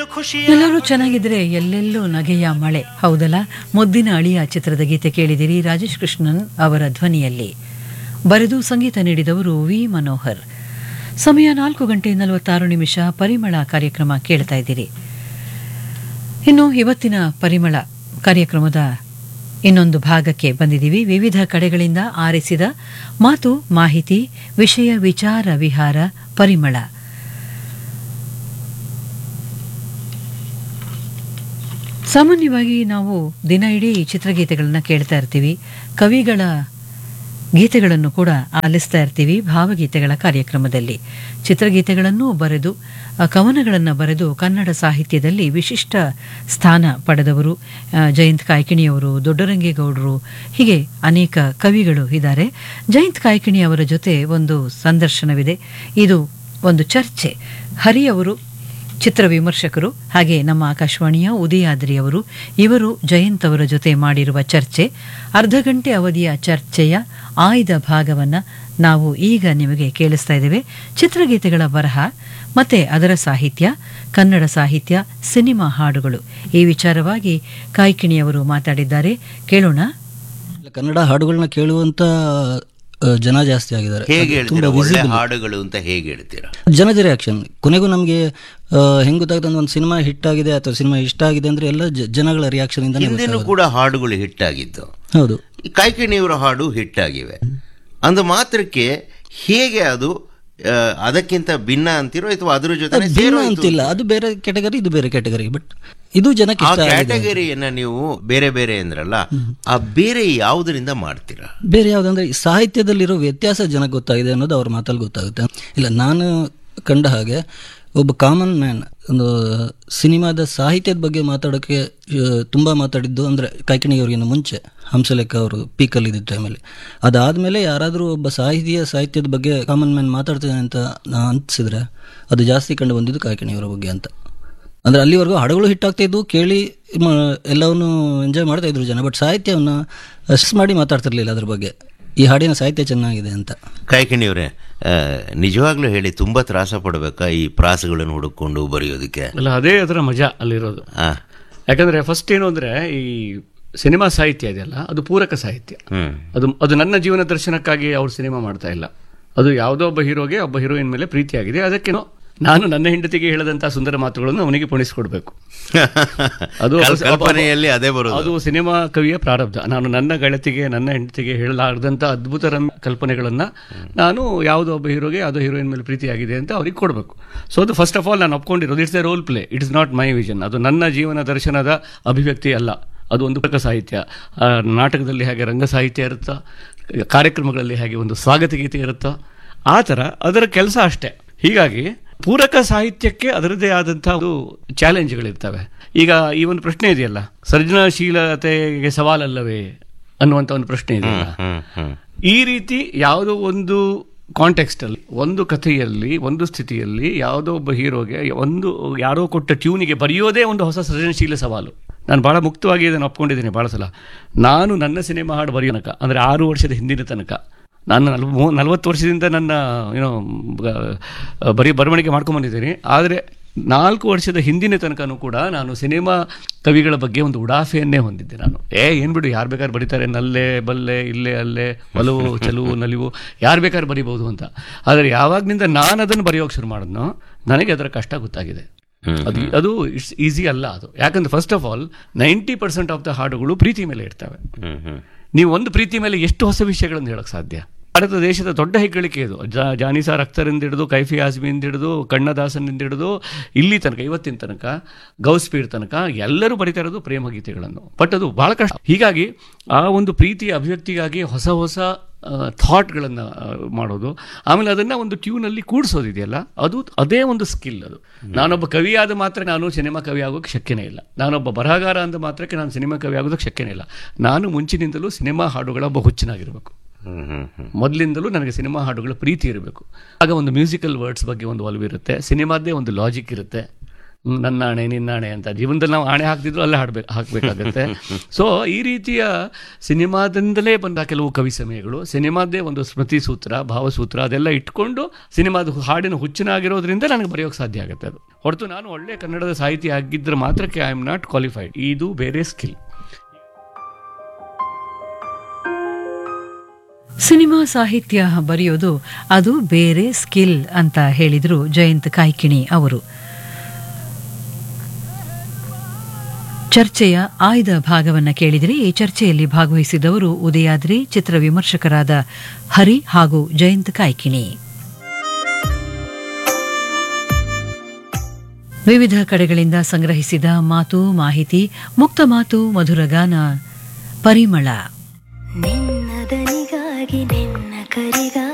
ಖುಷಿ ಎಲ್ಲರೂ ಚೆನ್ನಾಗಿದ್ರೆ ಎಲ್ಲೆಲ್ಲೂ ನಗೆಯ ಮಳೆ ಹೌದಲ್ಲ ಮುದ್ದಿನ ಅಳಿಯ ಚಿತ್ರದ ಗೀತೆ ಕೇಳಿದಿರಿ ರಾಜೇಶ್ ಕೃಷ್ಣನ್ ಅವರ ಧ್ವನಿಯಲ್ಲಿ ಬರೆದು ಸಂಗೀತ ನೀಡಿದವರು ವಿ ಮನೋಹರ್ ಸಮಯ ನಾಲ್ಕು ಗಂಟೆ ನಲವತ್ತಾರು ನಿಮಿಷ ಪರಿಮಳ ಕಾರ್ಯಕ್ರಮ ಕೇಳ್ತಾ ಇದ್ದೀರಿ ಇನ್ನು ಇವತ್ತಿನ ಪರಿಮಳ ಕಾರ್ಯಕ್ರಮದ ಇನ್ನೊಂದು ಭಾಗಕ್ಕೆ ಬಂದಿದ್ದೀವಿ ವಿವಿಧ ಕಡೆಗಳಿಂದ ಆರಿಸಿದ ಮಾತು ಮಾಹಿತಿ ವಿಷಯ ವಿಚಾರ ವಿಹಾರ ಪರಿಮಳ ಸಾಮಾನ್ಯವಾಗಿ ನಾವು ದಿನ ಇಡೀ ಚಿತ್ರಗೀತೆಗಳನ್ನ ಕೇಳ್ತಾ ಇರ್ತೀವಿ ಕವಿಗಳ ಗೀತೆಗಳನ್ನು ಕೂಡ ಆಲಿಸ್ತಾ ಇರ್ತೀವಿ ಭಾವಗೀತೆಗಳ ಕಾರ್ಯಕ್ರಮದಲ್ಲಿ ಚಿತ್ರಗೀತೆಗಳನ್ನು ಬರೆದು ಆ, ಕವನಗಳನ್ನು ಬರೆದು ಕನ್ನಡ ಸಾಹಿತ್ಯದಲ್ಲಿ ವಿಶಿಷ್ಟ ಸ್ಥಾನ ಪಡೆದವರು ಆ, ಜಯಂತ್ ಕಾಯ್ಕಿಣಿಯವರು ದೊಡ್ಡರಂಗೇಗೌಡರು ಹೀಗೆ ಅನೇಕ ಕವಿಗಳು ಇದ್ದಾರೆ ಜಯಂತ್ ಕಾಯ್ಕಿಣಿ ಅವರ ಜೊತೆ ಒಂದು ಸಂದರ್ಶನವಿದೆ ಇದು ಒಂದು ಚರ್ಚೆ ಹರಿ ಅವರು ಚಿತ್ರ ವಿಮರ್ಶಕರು ಹಾಗೆ ನಮ್ಮ ಆಕಾಶವಾಣಿಯ ಉದಯಾದ್ರಿ ಅವರು ಇವರು ಜಯಂತ್ ಅವರ ಜೊತೆ ಮಾಡಿರುವ ಚರ್ಚೆ ಅರ್ಧ ಗಂಟೆ ಅವಧಿಯ ಚರ್ಚೆಯ ಆಯ್ದ ಭಾಗವನ್ನ ನಾವು ಈಗ ನಿಮಗೆ ಕೇಳಿಸ್ತಾ ಇದ್ದೇವೆ ಚಿತ್ರಗೀತೆಗಳ ಬರಹ ಮತ್ತೆ ಅದರ ಸಾಹಿತ್ಯ ಕನ್ನಡ ಸಾಹಿತ್ಯ ಸಿನಿಮಾ ಹಾಡುಗಳು ಈ ವಿಚಾರವಾಗಿ ಕಾಯ್ಕಿಣಿಯವರು ಮಾತಾಡಿದ್ದಾರೆ ಕೇಳೋಣ ಇಲ್ಲ, ಕನ್ನಡ ಹಾಡುಗಳನ್ನ ಕೇಳುವಂತ ಆ, ಜನ ಜಾಸ್ತಿ ಆಗಿದ್ದಾರೆ ಹೇಗೆ ಅದು ತುಂಬಾ ಹೇಳ್ತೀರಾ ಒಳ್ಳೆ visible. ಹಾಡುಗಳು ಅಂತ ಹೇಗೆ ಹೇಳ್ತೀರಾ ಜನದ ರಿಯಾಕ್ಷನ್ ಕೊನೆಗೂ ನಮಗೆ ಹೆಂಗ್ ಗೊತ್ತಾಗ್ತದೆ ಒಂದು ಸಿನಿಮಾ ಹಿಟ್ ಆಗಿದೆ ಅಥವಾ ಸಿನಿಮಾ ಇಷ್ಟ ಆಗಿದೆ ಅಂದ್ರೆ ಎಲ್ಲ ಜ- ಜನಗಳ ರಿಯಾಕ್ಷನ್ ಇಂದ ಹಿಂದೆನೂ ಕೂಡ ಹಾಡುಗಳು ಹಿಟ್ ಆಗಿದ್ದು ಹೌದು ಈ ಕಾಯ್ಕಿಣಿಯವರ ಹಾಡು ಹಿಟ್ ಆಗಿವೆ ಅಂದ ಮಾತ್ರಕ್ಕೆ ಹೇಗೆ ಅದು ಆ, ಅದಕ್ಕಿಂತ ಭಿನ್ನ ಅಂತಿರೋ ಅಥವಾ ಅದ್ರ ಜೊತೆ ಭಿನ್ನ ಅಂತಿಲ್ಲ ಅದು ಬೇರೆ ಕೆಟಗರಿ ಇದು ಬೇರೆ ಕೆಟಗರಿ ಬಟ್ ಇದು ಜನಕ್ಕೆ ಆ ಇಷ್ಟ ಆಗಿದೆ ಕ್ಯಾಟಗರಿಯನ್ನ ನೀವು ಬೇರೆ ಬೇರೆ ಅಂದ್ರಲ್ಲ ಆ ಬೇರೆ ಯಾವುದರಿಂದ ಮಾಡ್ತೀರಾ ಬೇರೆ ಯಾವ್ದಂದ್ರೆ ಈ ಸಾಹಿತ್ಯದಲ್ಲಿರೋ ವ್ಯತ್ಯಾಸ ಜನಕ್ಕೆ ಗೊತ್ತಾಗಿದೆ ಅನ್ನೋದು ಅವ್ರ ಮಾತಲ್ಲಿ ಗೊತ್ತಾಗುತ್ತೆ ಇಲ್ಲ ನಾನು ಕಂಡ ಹಾಗೆ ಒಬ್ಬ ಕಾಮನ್ ಮ್ಯಾನ್ ಒಂದು ಸಿನಿಮಾದ ಸಾಹಿತ್ಯದ ಬಗ್ಗೆ ಮಾತಾಡೋಕ್ಕೆ ಆ, ತುಂಬ ಮಾತಾಡಿದ್ದು ಅಂದರೆ ಕಾಯ್ಕಿಣಿಯವರಿಗಿಂತ ಮುಂಚೆ ಹಂಸಲೇಖ ಅವರು ಪೀಕಲ್ಲಿ ಇದ್ದ ಟೈಮಲ್ಲಿ ಅದಾದಮೇಲೆ ಯಾರಾದರೂ ಒಬ್ಬ ಸಾಹಿತ್ಯ ಸಾಹಿತ್ಯದ ಬಗ್ಗೆ ಕಾಮನ್ ಮ್ಯಾನ್ ಮಾತಾಡ್ತಿದ್ದಾನೆ ಅಂತ ನಾ ಅನಿಸಿದ್ರೆ ಅದು ಜಾಸ್ತಿ ಕಂಡು ಬಂದಿದ್ದು ಕಾಯ್ಕಿಣಿಯವರ ಬಗ್ಗೆ ಅಂತ ಅಂದ್ರೆ ಅಲ್ಲಿವರೆಗೂ ಹಾಡುಗಳು ಹಿಟ್ ಆಗ್ತಾ ಇದ್ವು ಕೇಳಿ ಮ- ಎಲ್ಲವನ್ನು ಎಂಜಾಯ್ ಮಾಡ್ತಾ ಇದ್ರು ಜನ ಬಟ್ ಸಾಹಿತ್ಯವನ್ನ ಅಷ್ಟು ಮಾಡಿ ಮಾತಾಡ್ತಿರ್ಲಿಲ್ಲ ಅದ್ರ ಬಗ್ಗೆ ಈ ಹಾಡಿನ ಸಾಹಿತ್ಯ ಚೆನ್ನಾಗಿದೆ ಅಂತ ಕಾಯ್ಕಿಣಿಯವರೇ ಆ, ನಿಜವಾಗ್ಲೂ ಹೇಳಿ ತುಂಬಾ ತ್ರಾಸ ಪಡ್ಬೇಕಾ ಈ ಪ್ರಾಸಗಳನ್ನು ಹುಡುಕೊಂಡು ಬರೆಯೋದಕ್ಕೆ ಅಲ್ಲ ಅದೇ ಅದರ ಮಜಾ ಅಲ್ಲಿರೋದು ಆ, ಯಾಕಂದ್ರೆ ಫಸ್ಟ್ ಏನು ಅಂದ್ರೆ ಈ ಸಿನಿಮಾ ಸಾಹಿತ್ಯ ಇದೆಯಲ್ಲ ಅದು ಪೂರಕ ಸಾಹಿತ್ಯ ಹ್ಮ್ ಅದು ಅದು ನನ್ನ ಜೀವನ ದರ್ಶನಕ್ಕಾಗಿ ಅವ್ರು ಸಿನಿಮಾ ಮಾಡ್ತಾ ಇಲ್ಲ ಅದು ಯಾವುದೋ ಒಬ್ಬ ಹೀರೋಗೆ ಒಬ್ಬ ಹೀರೋಯಿನ್ ಮೇಲೆ ಪ್ರೀತಿಯಾಗಿದೆ ಅದಕ್ಕೇನೋ ನಾನು ನನ್ನ ಹೆಂಡತಿಗೆ ಹೇಳದಂತ ಸುಂದರ ಮಾತುಗಳನ್ನು ಅವನಿಗೆ ಪುಣಿಸ್ಕೊಡ್ಬೇಕು ಅದು ಕಲ್- ಕಲ್ಪನೆಯಲ್ಲಿ ಅದೇ ಬರೋದು ಅದು ಸಿನಿಮಾ ಕವಿಯ ಪ್ರಾರಬ್ಧ ನಾನು ನನ್ನ ಗೆಳತಿಗೆ ನನ್ನ ಹೆಂಡತಿಗೆ ಹೇಳಲಾರ್ದಂಥ ಅದ್ಭುತ ರಮ್ಯ ಕಲ್ಪನೆಗಳನ್ನ ನಾನು ಯಾವುದೋ ಒಬ್ಬ ಹೀರೋಗೆ ಯಾವುದೋ ಹೀರೋಯಿನ್ ಮೇಲೆ ಪ್ರೀತಿಯಾಗಿದೆ ಅಂತ ಅವ್ರಿಗೆ ಕೊಡಬೇಕು ಸೊ ಅದು ಫಸ್ಟ್ ಆಫ್ ಆಲ್ ನಾನು ಒಪ್ಕೊಂಡಿರೋದು it's a role play it's not my vision ಅದು ನನ್ನ ಜೀವನ ದರ್ಶನದ ಅಭಿವ್ಯಕ್ತಿ ಅಲ್ಲ ಅದು ಒಂದು ಪೂರಕ ಸಾಹಿತ್ಯ ಆ, ನಾಟಕದಲ್ಲಿ ಹಾಗೆ ರಂಗ ಸಾಹಿತ್ಯ ಇರುತ್ತಾ ಕಾರ್ಯಕ್ರಮಗಳಲ್ಲಿ ಹಾಗೆ ಒಂದು ಸ್ವಾಗತ ಗೀತೆ ಇರುತ್ತಾ ಆ ಥರ ಅದರ ಕೆಲಸ ಅಷ್ಟೇ ಹೀಗಾಗಿ ಪೂರಕ ಸಾಹಿತ್ಯಕ್ಕೆ ಅದರದ್ದೇ ಆದಂತಹ ಒಂದು ಚಾಲೆಂಜ್ಗಳಿರ್ತವೆ ಈಗ ಈ ಒಂದು ಪ್ರಶ್ನೆ ಇದೆಯಲ್ಲ ಸೃಜನಶೀಲತೆಗೆ ಸವಾಲಲ್ಲವೇ ಅನ್ನುವಂಥ ಒಂದು ಪ್ರಶ್ನೆ ಇದೆಯಲ್ಲ ಹ್ಮ್ ಹ್ಮ್ ಈ ರೀತಿ ಯಾವುದೋ ಒಂದು ಕಾಂಟೆಕ್ಸ್ಟ್ ಅಲ್ಲಿ ಒಂದು ಕಥೆಯಲ್ಲಿ ಒಂದು ಸ್ಥಿತಿಯಲ್ಲಿ ಯಾವುದೋ ಒಬ್ಬ ಹೀರೋಗೆ ಒಂದು ಯಾರೋ ಕೊಟ್ಟ ಟ್ಯೂನಿಗೆ ಬರೆಯೋದೇ ಒಂದು ಹೊಸ ಸೃಜನಶೀಲ ಸವಾಲು ನಾನು ಬಹಳ ಮುಕ್ತವಾಗಿ ಇದನ್ನು ಒಪ್ಕೊಂಡಿದ್ದೀನಿ ಭಾಳ ಸಲ ನಾನು ನನ್ನ ಸಿನಿಮಾ ಹಾಡು ಬರೆಯೋ ತನಕ ಅಂದರೆ ಆರು ವರ್ಷದ ಹಿಂದಿನ ತನಕ ನಾನು ನಲ್ವ ಮೂ- ನಲವತ್ತು ವರ್ಷದಿಂದ ನನ್ನ ಏನೋ ಬರೀ ಬರವಣಿಗೆ ಮಾಡ್ಕೊಂಬಂದಿದ್ದೀನಿ ಆದರೆ ನಾಲ್ಕು ವರ್ಷದ ಹಿಂದಿನ ತನಕನೂ ಕೂಡ ನಾನು ಸಿನಿಮಾ ಕವಿಗಳ ಬಗ್ಗೆ ಒಂದು ಉಡಾಫೆಯನ್ನೇ ಹೊಂದಿದ್ದೆ ನಾನು ಏ ಏನು ಬಿಡು ಯಾರು ಬೇಕಾದ್ರೆ ಬರೀತಾರೆ ನಲ್ಲೆ ಬಲ್ಲೆ ಇಲ್ಲೇ ಅಲ್ಲೇ ಒಲವು ಚಲುವು ನಲಿವು ಯಾರು ಬೇಕಾದ್ರೆ ಬರಿಬೋದು ಅಂತ ಆದರೆ ಯಾವಾಗನಿಂದ ನಾನು ಅದನ್ನು ಬರೆಯೋಕೆ ಶುರು ಮಾಡಿದ್ನೋ ನನಗೆ ಅದರ ಕಷ್ಟ ಗೊತ್ತಾಗಿದೆ ಅದು ಅದು ಇಟ್ಸ್ ಈಸಿ ಅಲ್ಲ ಅದು ಯಾಕಂದ್ರೆ first of all ninety percent of the ಹಾಡುಗಳು ಪ್ರೀತಿ ಮೇಲೆ ಇರ್ತವೆ ಹ್ಮ್ ಹ್ಮ್ ನೀವು ಒಂದು ಪ್ರೀತಿ ಮೇಲೆ ಎಷ್ಟು ಹೊಸ ವಿಷಯಗಳನ್ನು ಹೇಳಕ್ ಸಾಧ್ಯ ಭಾರತ ದೇಶದ ದೊಡ್ಡ ಹೆಗ್ಗಳಿಕೆ ಇದು ಜಾ ಜಾನಿಸಾರ್ ಅಖ್ತರಿಂದ ಹಿಡಿದು ಕೈಫಿ ಆಜ್ಮಿಯಿಂದ ಹಿಡಿದು ಕಣ್ಣದಾಸನಿಂದ ಹಿಡಿದು ಇಲ್ಲಿ ತನಕ ಇವತ್ತಿನ ತನಕ ಗೌಸ್ಪೀರ್ ತನಕ ಎಲ್ಲರೂ ಬರಿತಾ ಇರೋದು ಪ್ರೇಮ ಗೀತೆಗಳನ್ನು ಬಟ್ ಅದು ಬಹಳ ಕಷ್ಟ ಹೀಗಾಗಿ ಆ ಒಂದು ಪ್ರೀತಿಯ ಅಭಿವ್ಯಕ್ತಿಗಾಗಿ ಹೊಸ ಹೊಸ ಥಾಟ್ಗಳನ್ನು ಮಾಡೋದು ಆಮೇಲೆ ಅದನ್ನು ಒಂದು ಟ್ಯೂನಲ್ಲಿ ಕೂಡಿಸೋದಿದೆಯಲ್ಲ ಅದು ಅದೇ ಒಂದು ಸ್ಕಿಲ್ ಅದು ನಾನೊಬ್ಬ ಕವಿಯಾದ ಮಾತ್ರ ನಾನು ಸಿನಿಮಾ ಕವಿ ಆಗೋಕ್ಕೆ ಶಕ್ಯನೇ ಇಲ್ಲ ನಾನೊಬ್ಬ ಬರಹಗಾರ ಅಂದ ಮಾತ್ರಕ್ಕೆ ನಾನು ಸಿನಿಮಾ ಕವಿ ಆಗೋದಕ್ಕೆ ಶಕ್ಯನೇ ಇಲ್ಲ ನಾನು ಮುಂಚಿನಿಂದಲೂ ಸಿನಿಮಾ ಹಾಡುಗಳ ಒಬ್ಬ ಹುಚ್ಚನಾಗಿರಬೇಕು ಹ್ಮ್ ಹ್ಮ್ ಹ್ಮ್ ಮೊದಲಿಂದಲೂ ನನಗೆ ಸಿನಿಮಾ ಹಾಡುಗಳ ಪ್ರೀತಿ ಇರಬೇಕು ಆಗ ಒಂದು ಮ್ಯೂಸಿಕಲ್ ವರ್ಡ್ಸ್ ಬಗ್ಗೆ ಒಂದು ಒಲವಿರುತ್ತೆ ಸಿನಿಮಾದ್ದೇ ಒಂದು ಲಾಜಿಕ್ ಇರುತ್ತೆ ಹ್ಮ್, ನನ್ನ ಆಣೆ ನಿನ್ನ ಆಣೆ ಅಂತ ಜೀವನದಲ್ಲಿ ನಾವು ಆಣೆ ಹಾಕ್ತಿದ್ರು ಅಲ್ಲೇ ಹಾಡ್ಬೇಕು ಹಾಕಬೇಕಾಗತ್ತೆ ಸೊ ಈ ರೀತಿಯ ಸಿನಿಮಾದಿಂದಲೇ ಬಂದ ಕೆಲವು ಕವಿ ಸಮಯಗಳು ಸಿನಿಮಾದೇ ಒಂದು ಸ್ಮೃತಿ ಸೂತ್ರ ಭಾವಸೂತ್ರ ಅದೆಲ್ಲ ಇಟ್ಕೊಂಡು ಸಿನಿಮಾದ ಹಾಡಿನ ಹುಚ್ಚಿನಾಗಿರೋದ್ರಿಂದ ನನಗೆ ಬರೆಯೋಕೆ ಸಾಧ್ಯ ಆಗುತ್ತೆ ಅದು ಹೊರತು ನಾನು ಒಳ್ಳೆ ಕನ್ನಡದ ಸಾಹಿತಿ ಆಗಿದ್ದರೆ ಮಾತ್ರಕ್ಕೆ ಐ ಆಮ್ ನಾಟ್ ಕ್ವಾಲಿಫೈಡ್ ಇದು ಬೇರೆ ಸ್ಕಿಲ್ ಸಿನಿಮಾ ಸಾಹಿತ್ಯ ಬರೆಯೋದು ಅದು ಬೇರೆ ಸ್ಕಿಲ್ ಅಂತ ಹೇಳಿದರು ಜಯಂತ್ ಕಾಯ್ಕಿಣಿ ಅವರು ಚರ್ಚೆಯ ಆಯ್ದ ಭಾಗವನ್ನ ಕೇಳಿದರೆ ಈ ಚರ್ಚೆಯಲ್ಲಿ ಭಾಗವಹಿಸಿದವರು ಉದಯಾದ್ರಿ ಚಿತ್ರ ವಿಮರ್ಶಕರಾದ ಹರಿ ಹಾಗೂ ಜಯಂತ್ ಕಾಯ್ಕಿಣಿ ವಿವಿಧ ಕಡೆಗಳಿಂದ ಸಂಗ್ರಹಿಸಿದ ಮಾತು ಮಾಹಿತಿ ಮುಕ್ತ ಮಾತು ಮಧುರಗಾನ ಪರಿಮಳ ನಿನ್ನದನಿಗಾಗಿ ನಿನ್ನ ಕರಿಗಾಗಿ